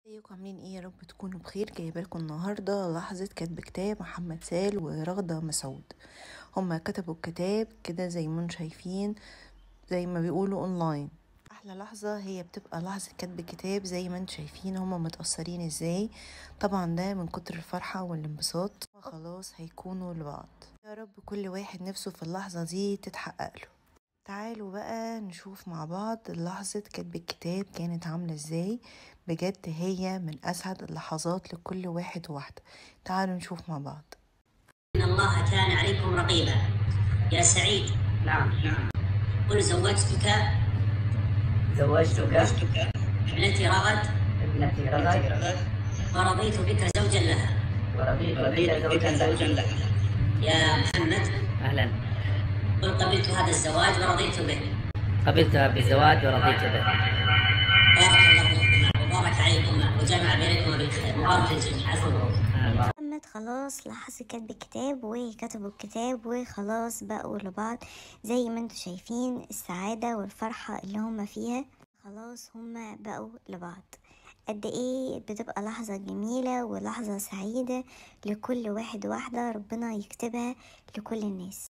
ازيكم عاملين ايه يا رب تكونوا بخير جايبه لكم النهارده لحظه كتب كتاب محمد سال ورغده مسعود هما كتبوا الكتاب كده زي ما انتم شايفين زي ما بيقولوا اونلاين احلى لحظه هي بتبقى لحظه كتب كتاب زي ما انتم شايفين هما متاثرين ازاي طبعا ده من كتر الفرحه والانبساط خلاص هيكونوا لبعض يا رب كل واحد نفسه في اللحظه دي تتحقق له تعالوا بقى نشوف مع بعض لحظة كتب الكتاب كانت عاملة ازاي بجد هي من أسعد اللحظات لكل واحد وواحدة تعالوا نشوف مع بعض إن الله كان عليكم رقيبا يا سعيد نعم نعم قل زوجتك زوجتك ابنتي رغد ابنتي رغد ورضيت بك زوجا لها ورضيت بك زوجا لها يا محمد اهلا قل قبلت هذا الزواج ورضيت به قبلتها بالزواج ورضيت به بارك الله فيكما وبارك عليكما وجمع بينكما بالخير مبارك الجميع عفوا محمد خلاص لحظة كتب الكتاب وكتبوا الكتاب وخلاص بقوا لبعض زي ما انتوا شايفين السعادة والفرحة اللي هما فيها خلاص هما بقوا لبعض قد ايه بتبقى لحظة جميلة ولحظة سعيدة لكل واحد واحدة ربنا يكتبها لكل الناس